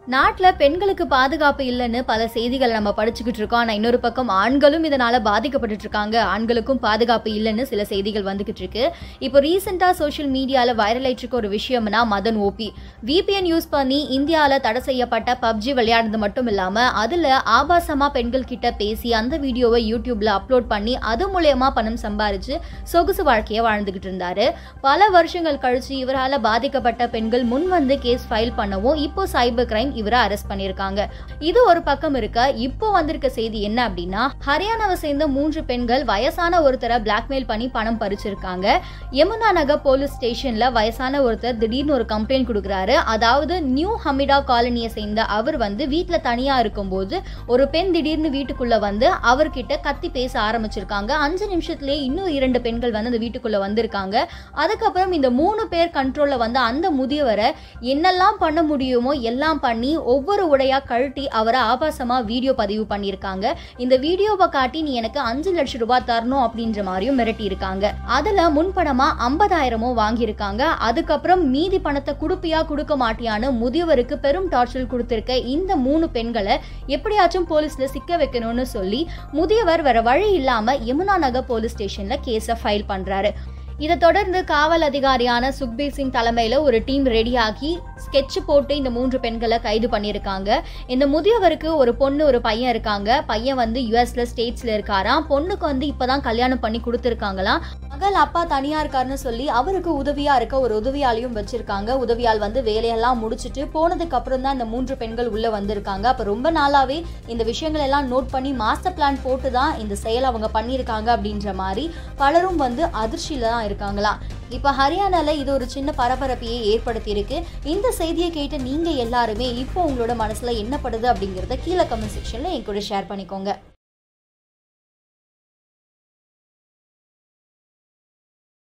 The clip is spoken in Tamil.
நாட்டில் பெண்களுக்கு பாதுகாப்பு இல்லைன்னு பல செய்திகளை நம்ம படிச்சுக்கிட்டு இருக்கோம் ஆனால் இன்னொரு பக்கம் ஆண்களும் இதனால் பாதிக்கப்பட்டுட்டு இருக்காங்க ஆண்களுக்கும் பாதுகாப்பு இல்லைன்னு சில செய்திகள் வந்துகிட்டு இருக்கு இப்போ ரீசெண்டாக சோஷியல் மீடியாவில் வைரல் ஆயிட்டு இருக்க ஒரு விஷயம்னா மதன் ஓபி விபிஎன் யூஸ் பண்ணி இந்தியாவில் தடை செய்யப்பட்ட பப்ஜி விளையாடுறது மட்டும் இல்லாமல் அதில் ஆபாசமாக பெண்கள் கிட்ட பேசி அந்த வீடியோவை யூடியூப்ல அப்லோட் பண்ணி அது மூலயமா பணம் சம்பாரிச்சு சொகுசு வாழ்க்கையை வாழ்ந்துகிட்டு இருந்தாரு பல வருஷங்கள் கழிச்சு இவரால் பாதிக்கப்பட்ட பெண்கள் முன் வந்து கேஸ் ஃபைல் பண்ணவும் இப்போ சைபர் கிரைம் இவரை அரெஸ்ட் பண்ணியிருக்காங்க இது ஒரு பக்கம் இருக்க இப்போ வந்திருக்க செய்தி என்ன அப்படின்னா ஹரியானாவை சேர்ந்த மூன்று பெண்கள் வயசான ஒருத்தரை பிளாக்மெயில் பண்ணி பணம் பறிச்சிருக்காங்க யமுனா நகர் போலீஸ் ஸ்டேஷன்ல வயசான ஒருத்தர் திடீர்னு ஒரு கம்ப்ளைண்ட் கொடுக்குறாரு அதாவது நியூ ஹமிடா காலனியை சேர்ந்த அவர் வந்து வீட்டுல தனியா இருக்கும்போது ஒரு பெண் திடீர்னு வீட்டுக்குள்ள வந்து அவர்கிட்ட கத்தி பேச ஆரம்பிச்சிருக்காங்க அஞ்சு நிமிஷத்துலயே இன்னும் இரண்டு பெண்கள் வந்து அந்த வீட்டுக்குள்ள வந்திருக்காங்க அதுக்கப்புறம் இந்த மூணு பேர் கண்ட்ரோல்ல வந்து அந்த முதியவரை என்னெல்லாம் பண்ண முடியுமோ எல்லாம் பண்ணி ஒவ்வொரு உடையா கழட்டி அவரை ஆபாசமா வீடியோ பதிவு பண்ணியிருக்காங்க இந்த வீடியோவை காட்டி நீ எனக்கு அஞ்சு லட்சம் ரூபாய் தரணும் அப்படின்ற மாதிரியும் மிரட்டி இருக்காங்க அதுல முன்பணமா ஐம்பதாயிரமும் வாங்கியிருக்காங்க அதுக்கப்புறம் மீதி பணத்தை குடுப்பியா கொடுக்க மாட்டியான்னு முதியவருக்கு பெரும் டார்ச்சர் கொடுத்திருக்க இந்த மூணு பெண்களை எப்படியாச்சும் போலீஸ்ல சிக்க வைக்கணும்னு சொல்லி முதியவர் வேற வழி இல்லாம யமுனா நகர் போலீஸ் ஸ்டேஷன்ல கேஸை ஃபைல் பண்றாரு இதை தொடர்ந்து காவல் அதிகாரியான சுக்பீர் சிங் தலைமையில் ஒரு டீம் ரெடியாகி ஸ்கெட்ச் போட்டு இந்த மூன்று பெண்களை கைது பண்ணியிருக்காங்க இந்த முதியவருக்கு ஒரு பொண்ணு ஒரு பையன் இருக்காங்க பையன் வந்து யூஎஸ்ல ஸ்டேட்ஸ்ல இருக்காராம் பொண்ணுக்கு வந்து இப்பதான் கல்யாணம் பண்ணி கொடுத்துருக்காங்களாம் மகள் அப்பா தனியா இருக்காருன்னு சொல்லி அவருக்கு உதவியா இருக்க ஒரு உதவியாளையும் வச்சிருக்காங்க உதவியால் வந்து வேலையெல்லாம் முடிச்சுட்டு போனதுக்கு அப்புறம் தான் இந்த மூன்று பெண்கள் உள்ள வந்திருக்காங்க அப்ப ரொம்ப நாளாவே இந்த விஷயங்கள் எல்லாம் நோட் பண்ணி மாஸ்டர் பிளான் போட்டு தான் இந்த செயல் அவங்க பண்ணியிருக்காங்க அப்படின்ற மாதிரி பலரும் வந்து அதிர்ச்சியில தான் இருக்காங்களாம் இப்போ ஹரியானால இது ஒரு சின்ன பரபரப்பையே ஏற்படுத்தியிருக்கு இந்த செய்தியை கேட்டு நீங்க எல்லாருமே இப்போ உங்களோட மனசுல என்ன படுது அப்படிங்கிறத கீழே கமெண்ட் செக்ஷன்ல என் கூட ஷேர் பண்ணிக்கோங்க